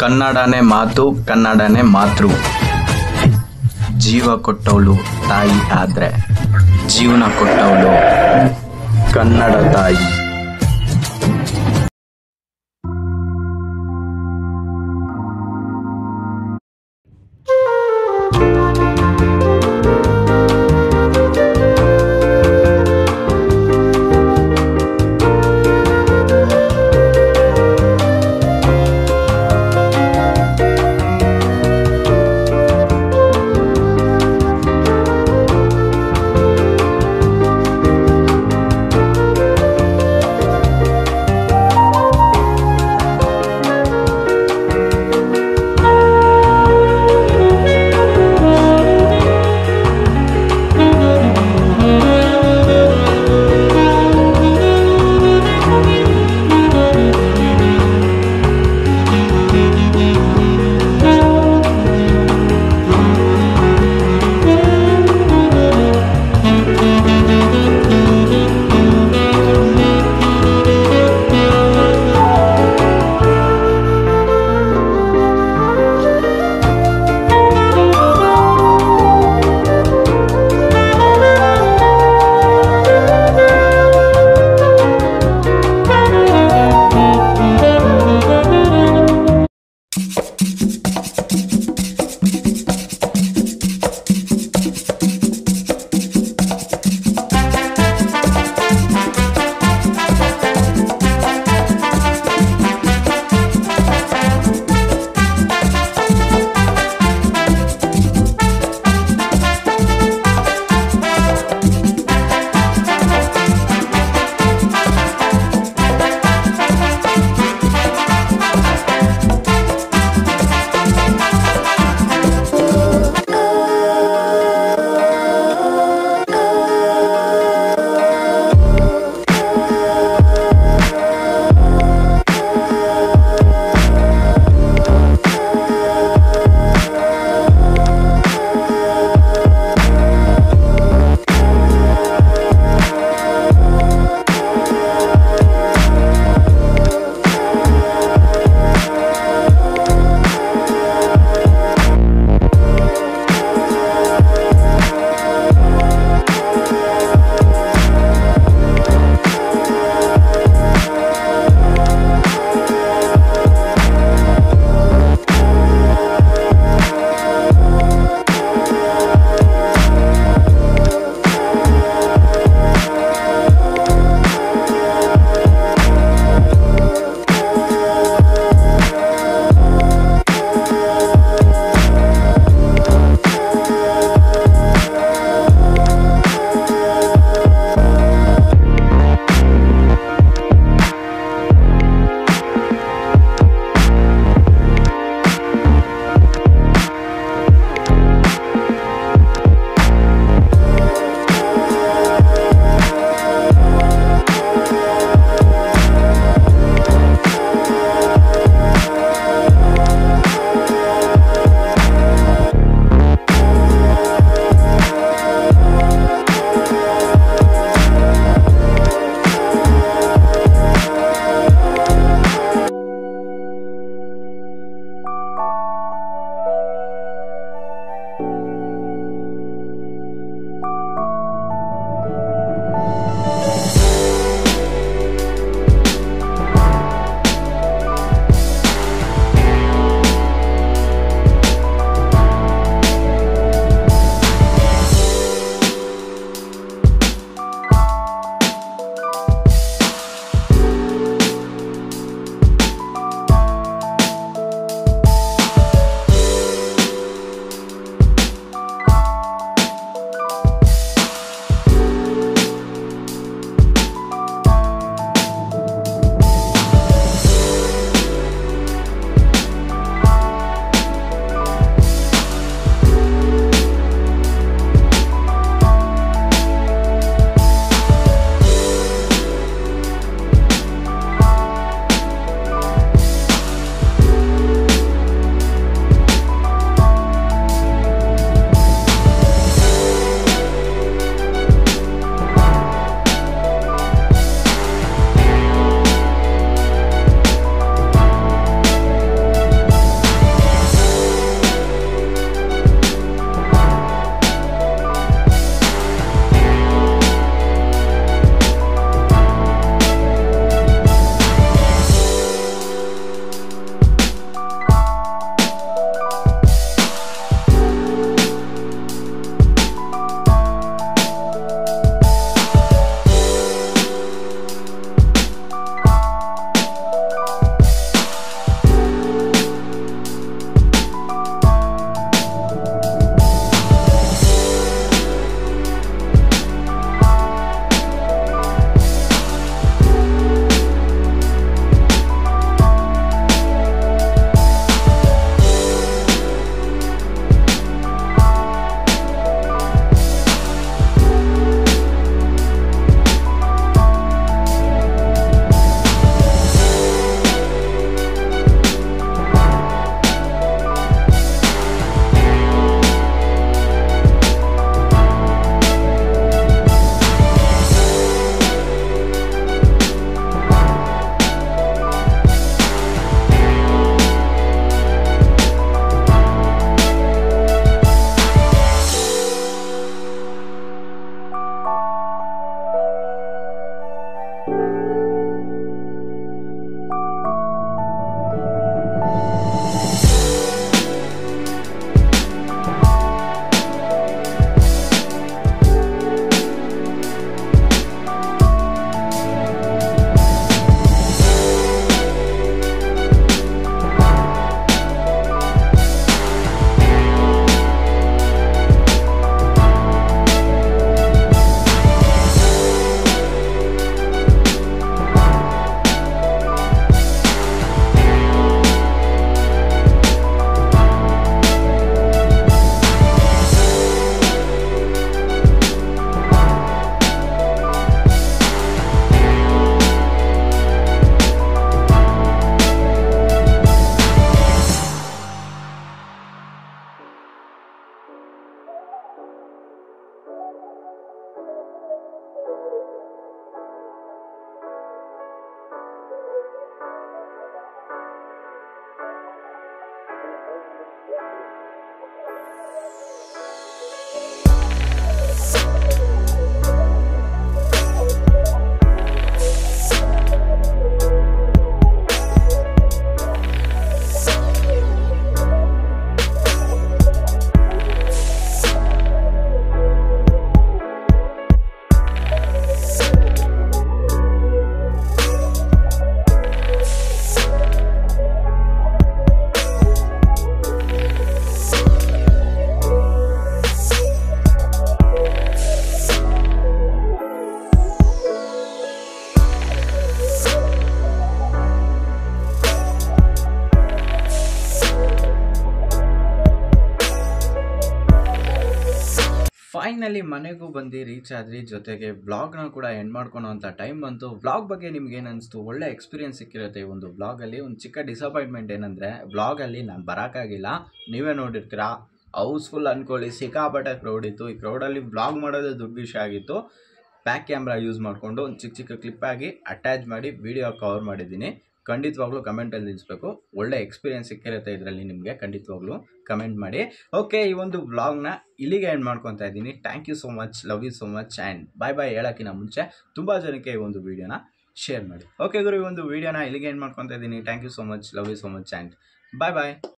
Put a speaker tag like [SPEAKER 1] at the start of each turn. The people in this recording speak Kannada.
[SPEAKER 1] ಕನ್ನಡನೇ ಮಾತು ಕನ್ನಡನೇ ಮಾತೃ ಜೀವ ಕೊಟ್ಟವಳು ತಾಯಿ ಆದ್ರೆ ಜೀವನ ಕೊಟ್ಟವಳು ಕನ್ನಡ ತಾಯಿ ಫೈನಲಿ ಮನೆಗೂ ಬಂದು ರೀಚ್ ಆದ್ರಿ ಜೊತೆಗೆ ವ್ಲಾಗ್ನ ಕೂಡ ಎಂಡ್ ಮಾಡ್ಕೊಳೋ ಅಂತ ಟೈಮ್ ಬಂತು ವ್ಲಾಗ್ ಬಗ್ಗೆ ನಿಮ್ಗೆ ಏನು ಅನಿಸ್ತು ಒಳ್ಳೆ ಎಕ್ಸ್ಪೀರಿಯನ್ಸ್ ಸಿಕ್ಕಿರುತ್ತೆ ಈ ಒಂದು ವ್ಲಾಗಲ್ಲಿ ಒಂದು ಚಿಕ್ಕ ಡಿಸಪಾಯಿಂಟ್ಮೆಂಟ್ ಏನಂದರೆ ವ್ಲಾಗಲ್ಲಿ ನಾನು ಬರೋಕ್ಕಾಗಿಲ್ಲ ನೀವೇ ನೋಡಿರ್ತೀರಾ ಹೌಸ್ಫುಲ್ ಅಂದ್ಕೊಳ್ಳಿ ಸಿಕ್ಕಾಪಟ್ಟೆ ಕ್ರೌಡ್ ಇತ್ತು ಈ ಕ್ರೌಡಲ್ಲಿ ವ್ಲಾಗ್ ಮಾಡೋದೇ ದೊಡ್ಡ ವಿಷಯ ಆಗಿತ್ತು ಬ್ಯಾಕ್ ಕ್ಯಾಮ್ರಾ ಯೂಸ್ ಮಾಡಿಕೊಂಡು ಒಂದು ಚಿಕ್ಕ ಚಿಕ್ಕ ಕ್ಲಿಪ್ ಆಗಿ ಅಟ್ಯಾಚ್ ಮಾಡಿ ವಿಡಿಯೋ ಕವರ್ ಮಾಡಿದ್ದೀನಿ ಖಂಡಿತವಾಗ್ಲೂ ಕಮೆಂಟಲ್ಲಿ ನಿಲ್ಲಿಸ್ಬೇಕು ಒಳ್ಳೆ ಎಕ್ಸ್ಪೀರಿಯನ್ಸ್ ಸಿಕ್ಕಿರುತ್ತೆ ಇದರಲ್ಲಿ ನಿಮಗೆ ಖಂಡಿತವಾಗ್ಲೂ ಕಮೆಂಟ್ ಮಾಡಿ ಓಕೆ ಈ ಒಂದು ವ್ಲಾಗ್ನ ಇಲ್ಲಿಗೆ ಎಂಡ್ ಮಾಡ್ಕೊತಾ ಇದ್ದೀನಿ thank you so much love you so much and bye bye ಹೇಳೋಕ್ಕಿಂತ ಮುಂಚೆ ತುಂಬ ಜನಕ್ಕೆ ಈ ಒಂದು ವೀಡಿಯೋನ ಶೇರ್ ಮಾಡಿ ಓಕೆ ಗುರು ಈ ಒಂದು ವೀಡಿಯೋನ ಇಲ್ಲಿಗೆ ಎಂಡ್ ಮಾಡ್ಕೊತಾ ಇದ್ದೀನಿ thank you so much love you so much and bye bye